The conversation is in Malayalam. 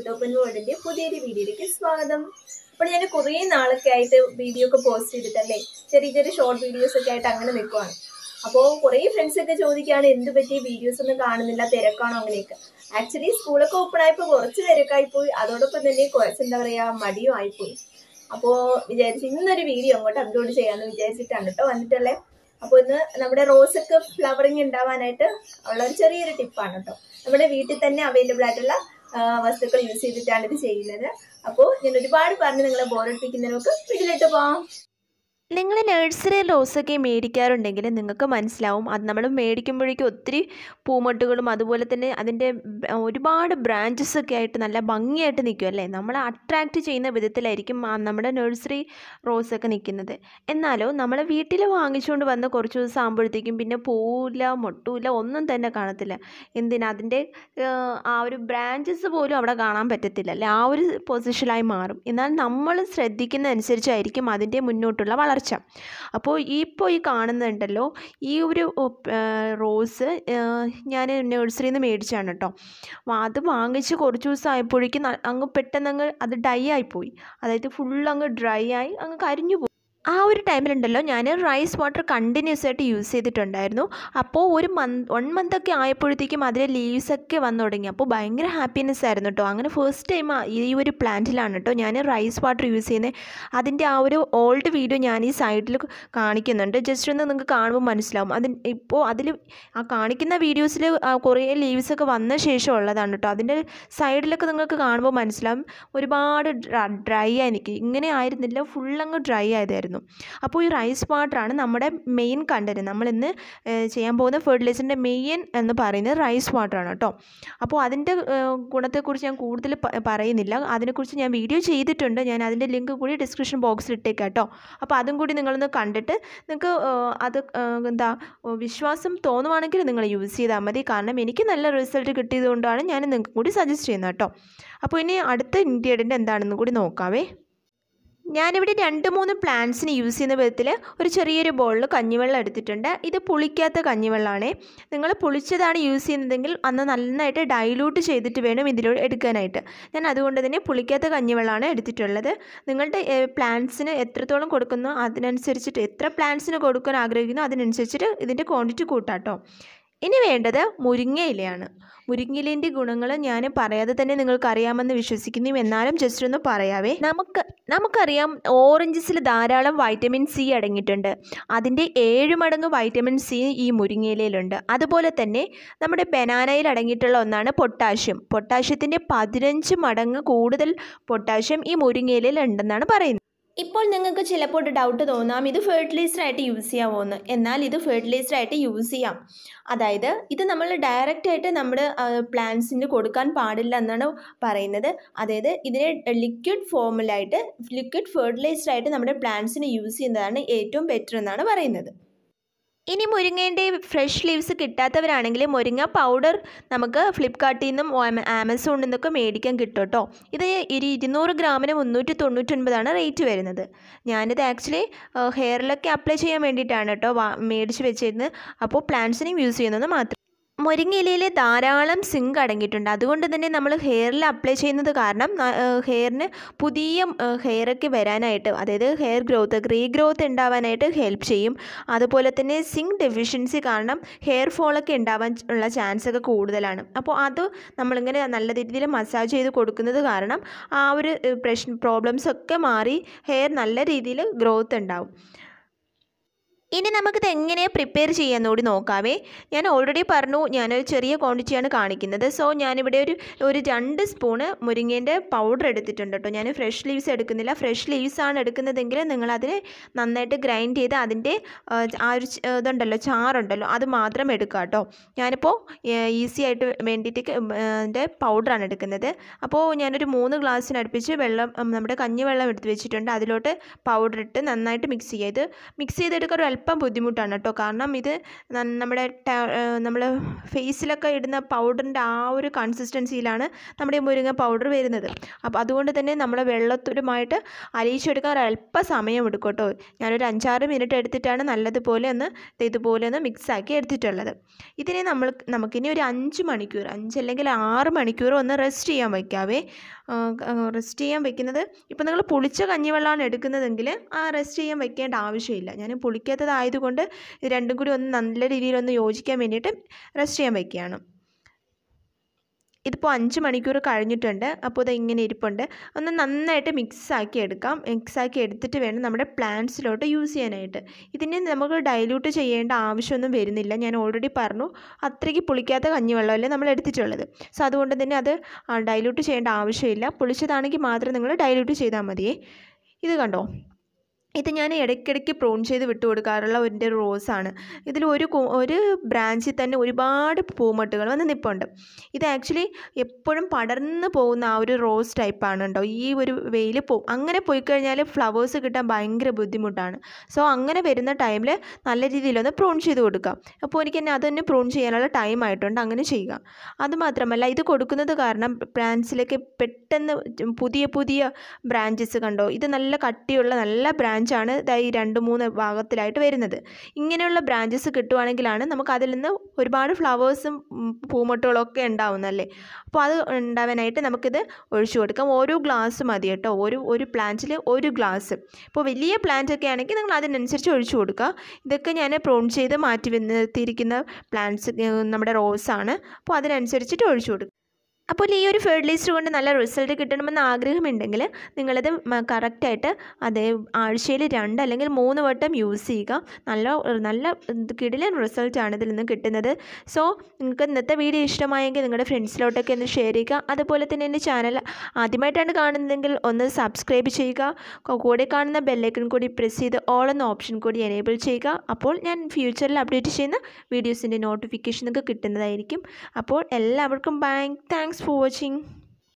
ഓപ്പൺ വേൾഡിന്റെ പുതിയൊരു വീഡിയോയിലേക്ക് സ്വാഗതം അപ്പോൾ ഞാൻ കുറേ നാളൊക്കെ ആയിട്ട് വീഡിയോ ഒക്കെ പോസ്റ്റ് ചെയ്തിട്ടല്ലേ ചെറിയ ചെറിയ ഷോർട്ട് വീഡിയോസ് ഒക്കെ ആയിട്ട് അങ്ങനെ നിൽക്കുവാണ് അപ്പോൾ കുറേ ഫ്രണ്ട്സ് ഒക്കെ ചോദിക്കുകയാണ് എന്ത് പറ്റിയ വീഡിയോസ് ഒന്നും കാണുന്നില്ല തിരക്കാണോ അങ്ങനെയൊക്കെ ആക്ച്വലി സ്കൂളൊക്കെ ഓപ്പൺ ആയപ്പോൾ കുറച്ച് തിരക്കായി പോയി അതോടൊപ്പം തന്നെ കുറച്ച് എന്താ പറയാ മടിയും ആയിപ്പോയി അപ്പോൾ വിചാരിച്ചു ഇന്നൊരു വീഡിയോ അങ്ങോട്ട് അപ്ലോഡ് ചെയ്യാമെന്ന് വിചാരിച്ചിട്ടാണ് കേട്ടോ വന്നിട്ടുള്ളത് അപ്പോൾ ഇന്ന് നമ്മുടെ റോസൊക്കെ ഫ്ലവറിങ് ഉണ്ടാവാനായിട്ട് ഉള്ള ഒരു ചെറിയൊരു ടിപ്പാണ് കേട്ടോ നമ്മുടെ വീട്ടിൽ തന്നെ അവൈലബിൾ ആയിട്ടുള്ള ആ, വസ്തുക്കൾ യൂസ് ചെയ്തിട്ടാണ് ഇത് ചെയ്യുന്നത് അപ്പോൾ ഞാൻ ഒരുപാട് പറഞ്ഞ് നിങ്ങളെ ബോറടിപ്പിക്കുന്നതിനൊക്കെ വീട്ടിലിട്ട് പോവാം നിങ്ങൾ നഴ്സറി റോസൊക്കെ മേടിക്കാറുണ്ടെങ്കിൽ നിങ്ങൾക്ക് മനസ്സിലാവും അത് നമ്മൾ മേടിക്കുമ്പോഴേക്കും ഒത്തിരി പൂമൊട്ടുകളും അതുപോലെ തന്നെ അതിൻ്റെ ബ- ഒരുപാട് ബ്രാഞ്ചസ് ഒക്കെ ആയിട്ട് നല്ല ഭംഗിയായിട്ട് നിൽക്കും അല്ലേ നമ്മളെ അട്രാക്റ്റ് ചെയ്യുന്ന വിധത്തിലായിരിക്കും ആ നമ്മുടെ നഴ്സറി റോസൊക്കെ നിൽക്കുന്നത് എന്നാലോ നമ്മൾ വീട്ടിൽ വാങ്ങിച്ചുകൊണ്ട് വന്ന് കുറച്ച് ദിവസം ആകുമ്പോഴത്തേക്കും പിന്നെ പൂവില്ല മൊട്ടുമില്ല ഒന്നും തന്നെ കാണത്തില്ല എന്തിനാ അതിൻ്റെ ആ ഒരു ബ്രാഞ്ചസ് പോലും അവിടെ കാണാൻ പറ്റത്തില്ല അല്ലേ ആ ഒരു പൊസിഷനായി മാറും എന്നാൽ നമ്മൾ ശ്രദ്ധിക്കുന്ന അനുസരിച്ചായിരിക്കും അതിൻ്റെ മുന്നോട്ടുള്ള വളർച്ച അപ്പോൾ ഇപ്പോൾ ഈ കാണുന്നുണ്ടല്ലോ ഈ ഒരു റോസ് ഞാൻ നഴ്സറിയിൽ നിന്ന് മേടിച്ചാണ് കേട്ടോ വാ- അത് വാങ്ങിച്ച് കുറച്ച് ദിവസം ആയപ്പോഴേക്കും ന- അങ്ങ് പെട്ടെന്ന് അങ്ങ് അത് ഡൈ ആയിപ്പോയി അതായത് ഫുൾ അങ്ങ് ഡ്രൈ ആയി അങ്ങ് കരിഞ്ഞു പോയി ആ ഒരു ടൈമിലുണ്ടല്ലോ ഞാൻ റൈസ് വാട്ടർ കണ്ടിന്യൂസ് ആയിട്ട് യൂസ് ചെയ്തിട്ടുണ്ടായിരുന്നു അപ്പോൾ ഒരു മന്ത് വൺ മന്ത് ഒക്കെ ആയപ്പോഴത്തേക്കും അതിലെ ലീവ്സ് ഒക്കെ വന്നു തുടങ്ങി അപ്പോൾ ഭയങ്കര ഹാപ്പിനെസ് ആയിരുന്നു കേട്ടോ അങ്ങനെ ഫസ്റ്റ് ടൈം ഈ ഒരു പ്ലാന്റിലാണ് കേട്ടോ ഞാൻ റൈസ് വാട്ടർ യൂസ് ചെയ്യുന്നത് അതിൻ്റെ ആ ഒരു ഓൾഡ് വീഡിയോ ഞാൻ ഈ സൈഡിൽ കാണിക്കുന്നുണ്ട് ജസ്റ്റ് ഒന്ന് നിങ്ങൾക്ക് കാണുമ്പോൾ മനസ്സിലാവും അതിന് ഇപ്പോൾ അതിൽ ആ കാണിക്കുന്ന വീഡിയോസിൽ കുറേ ലീവ്സ് ഒക്കെ വന്ന ശേഷം ഉള്ളതാണ് കേട്ടോ അതിൻ്റെ സൈഡിലൊക്കെ നിങ്ങൾക്ക് കാണുമ്പോൾ മനസ്സിലാവും ഒരുപാട് ഡ്രൈ ആയി നിൽക്കും ഇങ്ങനെ ആയിരുന്നില്ല ഫുൾ അങ്ങ് ഡ്രൈ ആയതായിരുന്നു അപ്പോൾ ഈ റൈസ് വാട്ടറാണ് നമ്മുടെ മെയിൻ കണ്ടന്റ് നമ്മൾ ഇന്ന് ഏഹ്, ചെയ്യാൻ പോകുന്ന ഫെർട്ടിലൈസറിൻ്റെ മെയിൻ എന്ന് പറയുന്നത് റൈസ് വാട്ടറാണ് കേട്ടോ അപ്പോൾ അതിൻ്റെ ഏഹ്, ഗുണത്തെക്കുറിച്ച് ഞാൻ കൂടുതൽ പ- പറയുന്നില്ല അതിനെക്കുറിച്ച് ഞാൻ വീഡിയോ ചെയ്തിട്ടുണ്ട് ഞാൻ അതിൻ്റെ ലിങ്ക് കൂടി ഡിസ്ക്രിപ്ഷൻ ബോക്സിൽ ഇട്ടേക്കാം കേട്ടോ അപ്പോൾ അതും കൂടി നിങ്ങളൊന്ന് കണ്ടിട്ട് നിങ്ങൾക്ക് ഏഹ്, അത് ഏഹ്, എന്താ ഏഹ്, വിശ്വാസം തോന്നുവാണെങ്കിൽ നിങ്ങൾ യൂസ് ചെയ്താൽ മതി കാരണം എനിക്ക് നല്ല റിസൾട്ട് കിട്ടിയതുകൊണ്ടാണ് ഞാൻ നിങ്ങൾക്ക് കൂടി സജസ്റ്റ് ചെയ്യുന്നത് കേട്ടോ അപ്പോൾ ഇനി അടുത്ത ഇൻഗ്രീഡിയൻ്റ് എന്താണെന്ന് കൂടി നോക്കാവേ ഞാനിവിടെ രണ്ട് മൂന്ന് പ്ലാന്റ്സിന് യൂസ് ചെയ്യുന്ന വിധത്തിൽ ഒരു ചെറിയൊരു ബോളിൽ കഞ്ഞിവെള്ളം എടുത്തിട്ടുണ്ട് ഇത് പുളിക്കാത്ത കഞ്ഞിവെള്ളമാണ് നിങ്ങൾ പുളിച്ചതാണ് യൂസ് ചെയ്യുന്നതെങ്കിൽ അന്ന് നന്നായിട്ട് ഡൈലൂട്ട് ചെയ്തിട്ട് വേണം ഇതിലൂടെ എടുക്കാനായിട്ട് ഞാൻ അതുകൊണ്ട് തന്നെ പുളിക്കാത്ത കഞ്ഞിവെള്ളമാണ് എടുത്തിട്ടുള്ളത് നിങ്ങളുടെ പ്ലാന്റ്സിന് എത്രത്തോളം കൊടുക്കുന്നോ അതിനനുസരിച്ചിട്ട് എത്ര പ്ലാന്റ്സിന് കൊടുക്കാൻ ആഗ്രഹിക്കുന്നോ അതിനനുസരിച്ചിട്ട് ഇതിൻ്റെ ക്വാണ്ടിറ്റി കൂട്ടാട്ടോ ഇനി വേണ്ടത് മുരിങ്ങയിലയാണ് മുരിങ്ങയിലേൻ്റെ ഗുണങ്ങൾ ഞാൻ പറയാതെ തന്നെ നിങ്ങൾക്ക് അറിയാമെന്ന് വിശ്വസിക്കുന്നു എന്നാലും ജസ്റ്റ് ഒന്ന് പറയാവേ നമുക്ക് നമുക്കറിയാം ഓറഞ്ചസിൽ ധാരാളം വൈറ്റമിൻ സി അടങ്ങിയിട്ടുണ്ട് അതിൻ്റെ ഏഴ് മടങ്ങ് വൈറ്റമിൻ സി ഈ മുരിങ്ങയിലയിലുണ്ട് അതുപോലെ തന്നെ നമ്മുടെ ബനാനയിൽ അടങ്ങിയിട്ടുള്ള ഒന്നാണ് പൊട്ടാഷ്യം പൊട്ടാഷ്യത്തിൻ്റെ പതിനഞ്ച് മടങ്ങ് കൂടുതൽ പൊട്ടാഷ്യം ഈ മുരിങ്ങയിലയിൽ ഉണ്ടെന്നാണ് പറയുന്നത് ഇപ്പോൾ നിങ്ങൾക്ക് ചിലപ്പോൾ ഒരു ഡൗട്ട് തോന്നാം ഇത് ഫെർട്ടിലൈസർ ആയിട്ട് യൂസ് ചെയ്യാമോന്ന് എന്നാൽ ഇത് ഫെർട്ടിലൈസർ ആയിട്ട് യൂസ് ചെയ്യാം അതായത് ഇത് നമ്മൾ ഡയറക്റ്റ് ആയിട്ട് നമ്മുടെ പ്ലാന്റ്സിന് കൊടുക്കാൻ പാടില്ല എന്നാണ് പറയുന്നത് അതായത് ഇതിനെ ലിക്വിഡ് ഫോമിലായിട്ട് ലിക്വിഡ് ഫെർട്ടിലൈസർ ആയിട്ട് നമ്മുടെ പ്ലാന്റ്സിന് യൂസ് ചെയ്യുന്നതാണ് ഏറ്റവും ബെറ്റർ എന്നാണ് പറയുന്നത് ഇനി മുരിങ്ങേൻ്റെ ഫ്രഷ് ലീവ്സ് കിട്ടാത്തവരാണെങ്കിൽ മുരിങ്ങ പൗഡർ നമുക്ക് ഫ്ലിപ്കാർട്ടിൽ നിന്നും ആമ- ആമസോണിൽ നിന്നൊക്കെ മേടിക്കാൻ കിട്ടും കേട്ടോ ഇത് ഒരു ഇരുന്നൂറ് ഗ്രാമിന് മുന്നൂറ്റി തൊണ്ണൂറ്റൊൻപതാണ് റേറ്റ് വരുന്നത് ഞാനിത് ആക്ച്വലി ഹെയറിലൊക്കെ അപ്ലൈ ചെയ്യാൻ വേണ്ടിയിട്ടാണ് കേട്ടോ വാ മേടിച്ച് വെച്ചിരുന്നത് അപ്പോൾ പ്ലാന്റ്സിനും യൂസ് ചെയ്യുന്നത് മാത്രം മുരിങ്ങയിലയിൽ ധാരാളം സിങ്ക് അടങ്ങിയിട്ടുണ്ട് അതുകൊണ്ട് തന്നെ നമ്മൾ ഹെയറിൽ അപ്ലൈ ചെയ്യുന്നത് കാരണം ഹെയറിന് പുതിയ ഹെയറൊക്കെ വരാനായിട്ട് അതായത് ഹെയർ ഗ്രോത്ത് റീ ഗ്രോത്ത് ഉണ്ടാവാനായിട്ട് ഹെൽപ്പ് ചെയ്യും അതുപോലെ തന്നെ സിങ്ക് ഡെഫിഷ്യൻസി കാരണം ഹെയർ ഫോളൊക്കെ ഉണ്ടാവാൻ ഉള്ള ചാൻസ് ഒക്കെ കൂടുതലാണ് അപ്പോൾ അത് നമ്മളിങ്ങനെ നല്ല രീതിയിൽ മസാജ് ചെയ്ത് കൊടുക്കുന്നത് കാരണം ആ ഒരു ഏഹ്, പ്രശ്ന പ്രോബ്ലംസ് ഒക്കെ മാറി ഹെയർ നല്ല രീതിയിൽ ഗ്രോത്ത് ഉണ്ടാവും ഇനി നമുക്കിത് എങ്ങനെ പ്രിപ്പയർ ചെയ്യാമെന്ന് കൂടി നോക്കാവേ ഞാൻ ഓൾറെഡി പറഞ്ഞു ഞാനൊരു ചെറിയ ക്വാണ്ടിറ്റിയാണ് കാണിക്കുന്നത് സോ ഞാനിവിടെ ഒരു ഒരു രണ്ട് സ്പൂണ് മുരിങ്ങേൻ്റെ പൗഡർ എടുത്തിട്ടുണ്ട് കേട്ടോ ഞാൻ ഫ്രഷ് ലീവ്സ് എടുക്കുന്നില്ല ഫ്രഷ് ലീവ്സ് ആണ് എടുക്കുന്നതെങ്കിൽ നിങ്ങളതിനെ നന്നായിട്ട് ഗ്രൈൻഡ് ചെയ്ത് അതിൻ്റെ ആ, ആ ഒരു ച- ഇതുണ്ടല്ലോ ചാറുണ്ടല്ലോ അത് മാത്രം എടുക്കുക കേട്ടോ ഞാനിപ്പോൾ ഈസി ആയിട്ട് വേണ്ടിയിട്ട് അതിൻ്റെ പൗഡറാണ് എടുക്കുന്നത് അപ്പോൾ ഞാനൊരു മൂന്ന് ഗ്ലാസ്സിന് അടുപ്പിച്ച് വെള്ളം ഉം, നമ്മുടെ കഞ്ഞിവെള്ളം എടുത്ത് വെച്ചിട്ടുണ്ട് അതിലോട്ട് പൗഡർ ഇട്ട് നന്നായിട്ട് മിക്സ് ചെയ്യുക ഇത് മിക്സ് ചെയ്തെടുക്കാൻ ഒരു അല്പം ബുദ്ധിമുട്ടാണ് കേട്ടോ കാരണം ഇത് ന- നമ്മുടെ നമ്മൾ ഫേസിലൊക്കെ ഇടുന്ന പൗഡറിൻ്റെ ആ ഒരു കൺസിസ്റ്റൻസിയിലാണ് നമ്മുടെ ഈ മുരിങ്ങ പൗഡർ വരുന്നത് അപ്പോൾ അതുകൊണ്ട് തന്നെ നമ്മൾ വെള്ളത്തുരുമായിട്ട് അലിയിച്ചെടുക്കാൻ ഒരു അല്പം സമയം എടുക്കും കേട്ടോ ഞാനൊരു അഞ്ചാറ് മിനിറ്റ് എടുത്തിട്ടാണ് നല്ലതുപോലെ ഒന്ന് ദേ ഇതുപോലെ ഒന്ന് മിക്സാക്കി എടുത്തിട്ടുള്ളത് ഇതിനെ നമ്മൾ നമുക്കിനി ഒരു അഞ്ച് മണിക്കൂർ അഞ്ച് അല്ലെങ്കിൽ ആറ് മണിക്കൂർ ഒന്ന് റെസ്റ്റ് ചെയ്യാൻ വയ്ക്കാവേ റെസ്റ്റ് ചെയ്യാൻ വെക്കുന്നത് ഇപ്പോൾ നിങ്ങൾ പുളിച്ച കഞ്ഞിവെള്ളമാണ് എടുക്കുന്നതെങ്കിൽ ആ റെസ്റ്റ് ചെയ്യാൻ വെക്കേണ്ട ആവശ്യമില്ല ഞാൻ പുളിക്കാത്തതായതുകൊണ്ട് ഇത് രണ്ടും കൂടി ഒന്ന് നല്ല രീതിയിലൊന്ന് യോജിക്കാൻ വേണ്ടിയിട്ട് റെസ്റ്റ് ചെയ്യാൻ വെക്കുകയാണ് ഇതിപ്പോൾ അഞ്ച് മണിക്കൂർ കഴിഞ്ഞിട്ടുണ്ട് അപ്പോൾ ഇത് ഇങ്ങനെ ഇരിപ്പുണ്ട് ഒന്ന് നന്നായിട്ട് മിക്സാക്കി എടുക്കാം മിക്സാക്കി എടുത്തിട്ട് വേണം നമ്മുടെ പ്ലാന്റ്സിലോട്ട് യൂസ് ചെയ്യാനായിട്ട് ഇതിനെ നമുക്ക് ഡൈല്യൂട്ട് ചെയ്യേണ്ട ആവശ്യമൊന്നും വരുന്നില്ല ഞാൻ ഓൾറെഡി പറഞ്ഞു അത്രയ്ക്ക് പുളിക്കാത്ത കഞ്ഞിവെള്ളമല്ലേ നമ്മൾ എടുത്തിട്ടുള്ളത് സോ അതുകൊണ്ട് തന്നെ അത് ഡൈല്യൂട്ട് ചെയ്യേണ്ട ആവശ്യമില്ല പുളിച്ചതാണെങ്കിൽ മാത്രം നിങ്ങൾ ഡൈല്യൂട്ട് ചെയ്താൽ മതിയേ ഇത് കണ്ടോ ഇത് ഞാൻ ഇടയ്ക്കിടയ്ക്ക് പ്രൂൺ ചെയ്ത് വിട്ടു കൊടുക്കാറുള്ള ഒരു റോസാണ് ഇതിൽ ഒരു കു- ഒരു ബ്രാഞ്ചിൽ തന്നെ ഒരുപാട് പൂമൊട്ടുകൾ വന്ന് നിൽപ്പുണ്ട് ഇത് ആക്ച്വലി എപ്പോഴും പടർന്ന് പോകുന്ന ആ ഒരു റോസ് ടൈപ്പാണ് കേട്ടോ ഈ ഒരു വെയിൽ പോവും അങ്ങനെ പോയി കഴിഞ്ഞാൽ ഫ്ലവേഴ്സ് കിട്ടാൻ ഭയങ്കര ബുദ്ധിമുട്ടാണ് സോ അങ്ങനെ വരുന്ന ടൈമിൽ നല്ല രീതിയിലൊന്ന് പ്രൂൺ ചെയ്ത് കൊടുക്കാം അപ്പോൾ എനിക്ക് തന്നെ അതൊന്ന് പ്രൂൺ ചെയ്യാനുള്ള ടൈം ആയിട്ടുണ്ട് അങ്ങനെ ചെയ്യുക അതുമാത്രമല്ല ഇത് കൊടുക്കുന്നത് കാരണം പ്ലാന്റ്സിലേക്ക് പെട്ടെന്ന് പുതിയ പുതിയ ബ്രാഞ്ചസ് കണ്ടോ ഇത് നല്ല കട്ടിയുള്ള നല്ല ബ്രാഞ്ചാണ് ഇതാ ഈ രണ്ട് മൂന്ന് ഭാഗത്തിലായിട്ട് വരുന്നത് ഇങ്ങനെയുള്ള ബ്രാഞ്ചസ് കിട്ടുവാണെങ്കിലാണ് നമുക്ക് അതിൽ നിന്ന് ഒരുപാട് ഫ്ലവേഴ്സും പൂമൊട്ടുകളും ഒക്കെ ഉണ്ടാവുന്നല്ലേ അപ്പോൾ അത് ഉണ്ടാവാനായിട്ട് നമുക്കിത് ഒഴിച്ചു കൊടുക്കാം ഓരോ ഗ്ലാസ് മതി കേട്ടോ ഒരു ഒരു പ്ലാന്റിൽ ഒരു ഗ്ലാസ് ഇപ്പോൾ വലിയ പ്ലാന്റ് ഒക്കെ ആണെങ്കിൽ നിങ്ങൾ അതിനനുസരിച്ച് ഒഴിച്ചു കൊടുക്കുക ഇതൊക്കെ ഞാൻ പ്രൂൺ ചെയ്ത് മാറ്റി നിർത്തിയിരിക്കുന്ന പ്ലാന്റ്സ് നമ്മുടെ റോസാണ് അപ്പോൾ അതിനനുസരിച്ചിട്ട് ഒഴിച്ചു കൊടുക്കുക അപ്പോൾ ഈ ഒരു ഫെർട്ടിലൈസർ കൊണ്ട് നല്ല റിസൾട്ട് കിട്ടണമെന്ന് ആഗ്രഹമുണ്ടെങ്കിൽ നിങ്ങളത് കറക്റ്റായിട്ട് അതേ ആഴ്ചയിൽ രണ്ട് അല്ലെങ്കിൽ മൂന്ന് വട്ടം യൂസ് ചെയ്യുക നല്ല നല്ല കിടിലൻ റിസൾട്ടാണ് ഇതിൽ നിന്ന് കിട്ടുന്നത് സോ നിങ്ങൾക്ക് ഇന്നത്തെ വീഡിയോ ഇഷ്ടമായെങ്കിൽ നിങ്ങളുടെ ഫ്രണ്ട്സിലോട്ടൊക്കെ ഒന്ന് ഷെയർ ചെയ്യുക അതുപോലെ തന്നെ എൻ്റെ ചാനൽ ആദ്യമായിട്ടാണ് കാണുന്നതെങ്കിൽ ഒന്ന് സബ്സ്ക്രൈബ് ചെയ്യുക കൊ- കൂടെ കാണുന്ന ബെല്ലൈക്കൺ കൂടി പ്രസ് ചെയ്ത് ഓൾ എന്ന ഓപ്ഷൻ കൂടി എനേബിൾ ചെയ്യുക അപ്പോൾ ഞാൻ ഫ്യൂച്ചറിൽ അപ്ഡേറ്റ് ചെയ്യുന്ന വീഡിയോസിൻ്റെ നോട്ടിഫിക്കേഷനൊക്കെ കിട്ടുന്നതായിരിക്കും അപ്പോൾ എല്ലാവർക്കും ബൈ താങ്ക്സ് ഫോർ വാച്ചിങ്